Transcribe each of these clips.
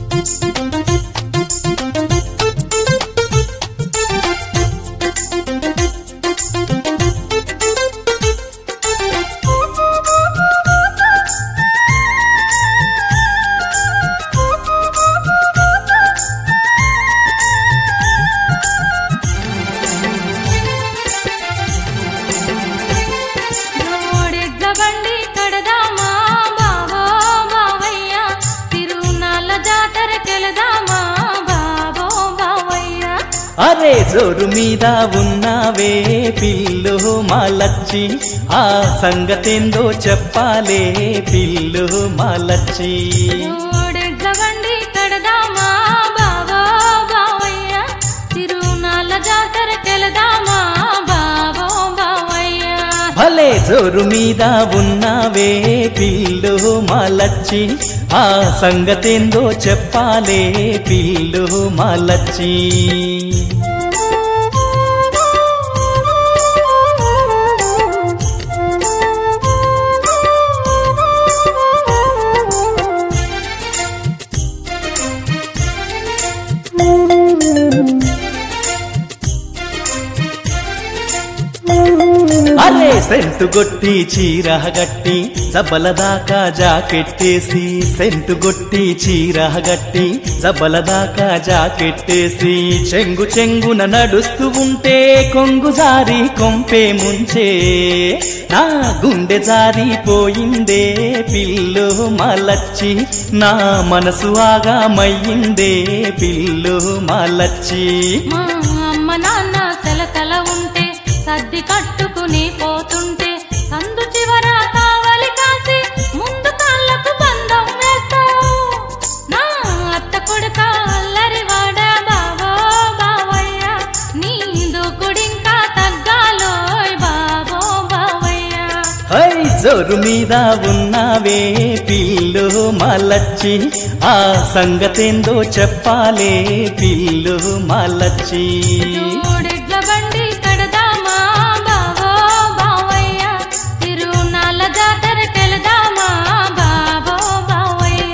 జోడెడ్ల బండి కడదామా బావో బావయ్య తిరునాళ్ళ జాతరకెళదామా బావో బావయ్య అరే జోరు మీద ఉన్నావే పిల్లు మాలచ్చి ఆ సంగతేందో చెప్పాలే పిల్లు మాలచ్చి జోడెడ్ల బండి కడదామా బావో బావయ్య తిరునాళ్ళ జాతరకెళదామా బావో బావయ్య భలే జోరు మీద ఉన్నావే పిల్లు మాలచ్చి ఆ సంగతేందో చెప్పాలే పిల్లు మాలచ్చి అరే సెంటు గొట్టి చీర గట్టి జబ్బల దాకా జాకెట్టేసి సెంటు గొట్టి చీర గట్టి జబ్బల దాకా జాకెట్టేసి చెంగు చెంగున నడుస్తూ ఉంటే కొంగు జారి కొంపే ముంచే నా గుండె జారిపోయిందే పిల్లు మలచ్చి నా మనసు ఆగా మయ్యిందే పిల్లు మలచ్చి మా అమ్మ నాన్న సెలకల ఉంటే సర్ది కట్టుకుని పోతుంటే సందు చివర కావలి కాసి ముందు కాళ్ళకు బంధం వేస్తావు నా అత్త కొడుక అల్లరి వాడ బావో బావయ్య నీ దూకుడింకా తగ్గాలోయ్ బావో బావయ్య హై జోరు మీద ఉన్నావే పిల్లు మలచ్చి ఆ సంగతేందో చెప్పాలే పిల్లు మలచ్చి జోడెడ్ల బండి కడదామా బావో బావయ్య తిరునాళ్ళ జాతరకెళదామా బావో బావయ్య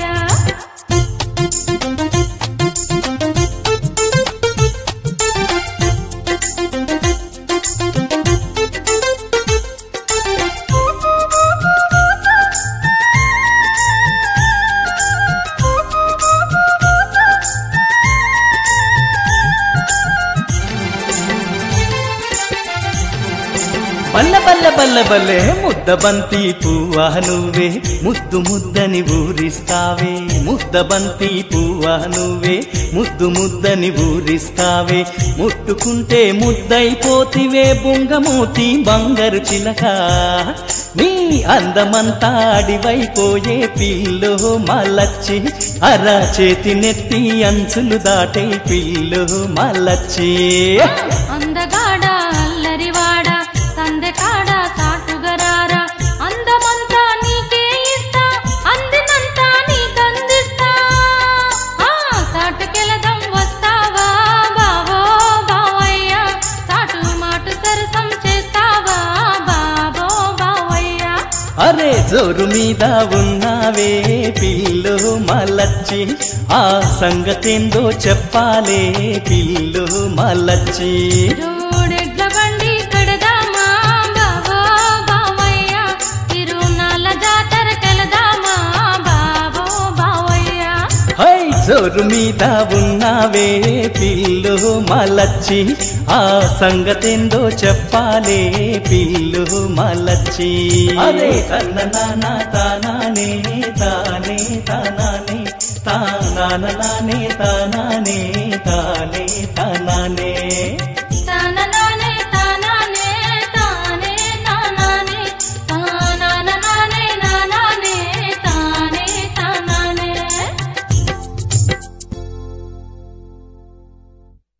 బల్ల బల్ల బల్ల బల్లే ముద్ద బంతి పువ్వా నువ్వే ముద్దు ముద్దని ఊరిస్తావే ముద్ద బంతి పువ్వా నువ్వే ముద్దు ముద్దని ఊరిస్తావే ముట్టుకుంటే ముద్దైపోతివే బొంగమూతి బంగారు చిలక నీ అందమంతా అడివైపోయే పిల్లు మలచ్చి అర చేతి నెత్తి అంచులు దాటే పిల్లు మలచ్చి అందగాడ అల్లరివాడ సందెకాడ సాటుగరారా అందమంతా నీకే ఇస్తా అందినంతా నీకందిస్తా ఆ సాటుకెళదం వస్తావా బావో బావయ్య సాటు మాటు సరసం చేస్తావా బావో బావయ్య అరే జోరు మీద ఉన్నావే పిల్లు మలచ్చి ఆ సంగతేందో చెప్పాలే పిల్లు మలచ్చి జోడెడ్ల బండి కడదామా బావో బావయ్య తిరునాళ్ళ జాతరకెళదామా బావో బావయ్య హై జోరు మీద ఉన్నావే పిల్లు మలచ్చి ఆ సంగతేందో చెప్పాలే పిల్లు మలచ్చి అరే తన్న నాన్న తానానే తానే తానానే తానానే తానానే